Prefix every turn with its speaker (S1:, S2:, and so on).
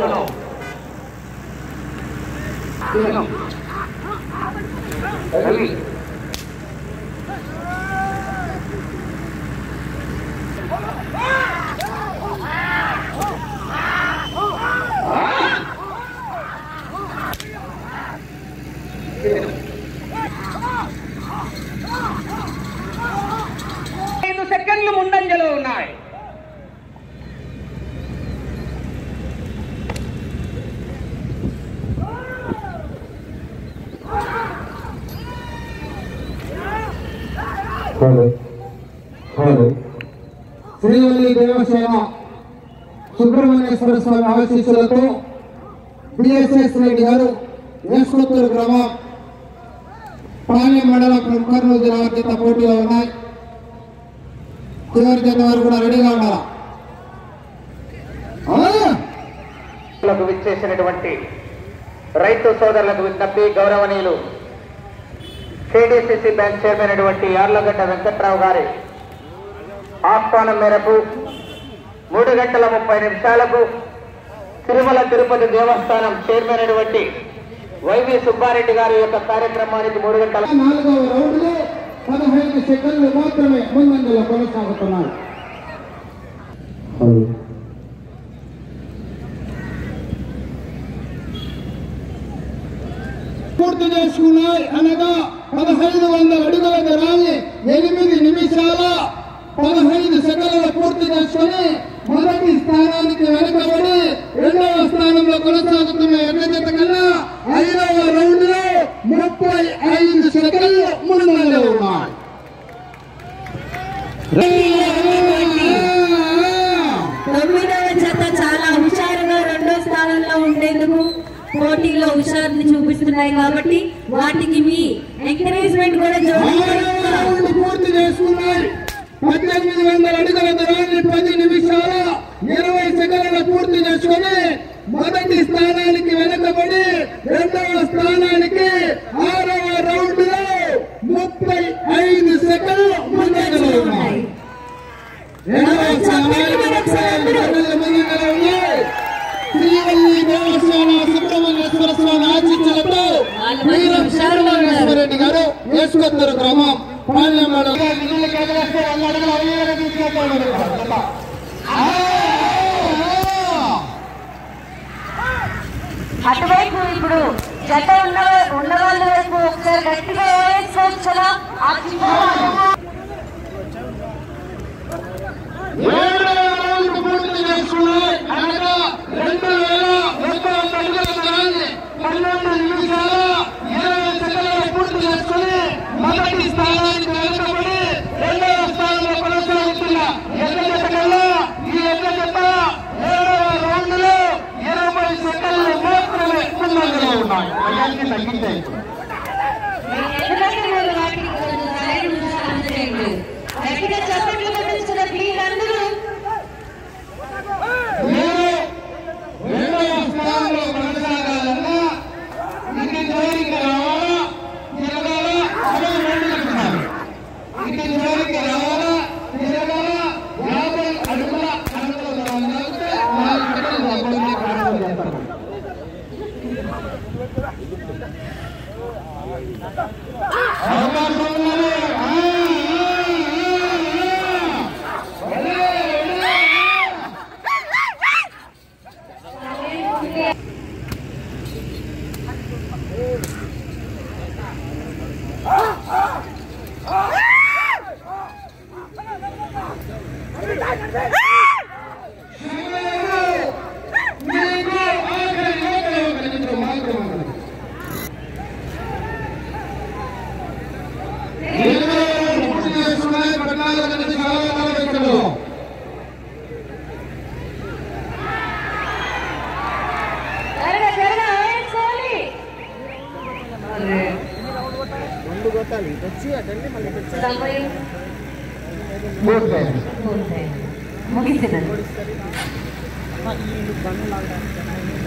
S1: రౌండ్లో రవి ఐదు సెకండ్లు ముందంజలో ఉన్నాయి
S2: హలో హలో శ్రీవల్లి దేవసేన సుబ్రహ్మణ్యేశ్వర స్వామి ఆశీస్సులతో బిఎస్ఎస్ రెడ్డి గారు వేసుకొత్తూరు గ్రామం పాలెం మండలం కర్నూలు జిల్లా జత పోటీలో ఉన్నాయి చివరి జత వారు కూడా రెడీగా ఉండాలా ఆ!
S1: లకు విచ్చేసినటువంటి రైతు సోదరులకు విజ్ఞప్తి గౌరవనీయులు కేడీసీసీ బ్యాంక్ చైర్మన్ అయినటువంటి యార్లగడ్డ వెంకట్రావు గారి ఆహ్వానం మేరకు మూడు గంటల ముప్పై నిమిషాలకు తిరుమల తిరుపతి దేవస్థానం చైర్మన్ అయినటువంటి వైవి సుబ్బారెడ్డి గారి యొక్క కార్యక్రమానికి మూడు గంటల
S2: నాలుగవ రౌండ్లో పదహైదు సెకండ్లు మాత్రమే ముందంజలో కొనసాగుతున్నాయి పూర్తి చేసుకున్నాయి అనగా పదహైదు వందల అడుగుల దూరాన్ని ఎనిమిది నిమిషాల పదహైదు సెకండ్లు పూర్తి చేసుకుని మొదటి స్థానానికి వెనుకబడి రెండవ స్థానంలో కొనసాగుతున్న ఎడ్ల జత కన్నా ఐదవ రౌండ్ లో ముప్పై ఐదు సెకండ్లు ముందంలో ఉన్నాయి
S3: తొమ్మిదవ జత చాలా హుషారుగా రెండో స్థానంలో ఉండేందుకు పోటీలో హుషారుని చూపిస్తున్నాయి కాబట్టి వాటికి మీ ఎంకరేజ్మెంట్ కూడా
S2: ఆరవ
S3: జోడించాలి
S2: రౌండ్ పూర్తి చేసుకున్నాయి పద్దెనిమిది వందల అడుగుల దూరాన్ని పది నిమిషాల ఇరవై సెకండ్ల పూర్తి చేసుకుని మొదటి స్థానానికి వెనుకబడి రెండవ స్థానానికి ఆరవ రౌండ్ లో ముప్పై ఐదు సెకండ్లు ముందంజలో ఉన్నాయి రెండవ స్థానానికి ముప్పై ఐదు సెకండ్లు ముందంజలో ఉన్నాయి శ్రీవల్లి దేవసేన సుబ్రహ్మణ్యేశ్వర స్వామి ఆశీస్సులతో వీరం శరణేశ్వరరెడ్డి గారు వేసుకొత్తరు గ్రామం పాలెం మండలం నిధులకు ఎగరేస్తే వంద అడుగులు అవినీతిగా తీసుకెళ్తాడు. ఆ!
S3: అటువైపు ఇప్పుడు జత ఉన్న ఉన్న వాళ్ళ వైపు ఒకసారి గట్టిగా వేసుకోవచ్చా
S2: ఏడవ రౌండ్ పూర్తి చేసుకున్నాయి. అనగా రెండు వేల ఒక్క వంద అడుగుల దూరాన్ని పన్నెండు నిమిషాల ఇరవై సెకండ్లు పూర్తి చేసుకుని మొదటి స్థానానికి వెనుకబడి రెండవ స్థానంలో కొనసాగుతున్న ఎడ్ల జత కన్నా ఈ ఎడ్ల జత ఏడవ రౌండ్ లో ఇరవై సెకండ్లు మాత్రమే ముందంజలో ఉన్నాయి అయ్యానికి తగ్గించాయి
S3: ఎందుకంటే మీరు వాటికి కొంచెం సరైన ఉత్సాహం చేయండి గట్టిగా చప్పట్లు కొట్టించిన ప్లీజ్ అందరూ
S2: మీరు రెండవ స్థానంలో కొనసాగాలన్నా ఇంటి చివరికి రావాలా తిరగాలా అరవై రెండు నిమిషాలు ఇంటి చివరికి రావాలా తిరగాలా యాభై అడుగుల అడుగుల దూరం కలిపితే నాలుగు సెకండ్లు అప్పటికే ప్రారంభం చేస్తారు అవకాశం ఉన్నది ఆ, ఆ, ఆ, ఆ. వెళ్ళే, వెళ్ళే. మీకు ఆఖరి ఓటే ఒక నిమిషం మాత్రమే ఉన్నది. ఇరవై రెండు పూర్తి చేసుకున్నాయి, పద్నాలుగు నిమిషాల నలభై సెకండ్లు.
S3: త్వరగా త్వరగా వేసుకోవాలి సమయం
S2: పూర్తయింది.
S3: పూర్తయింది. ముగిసినది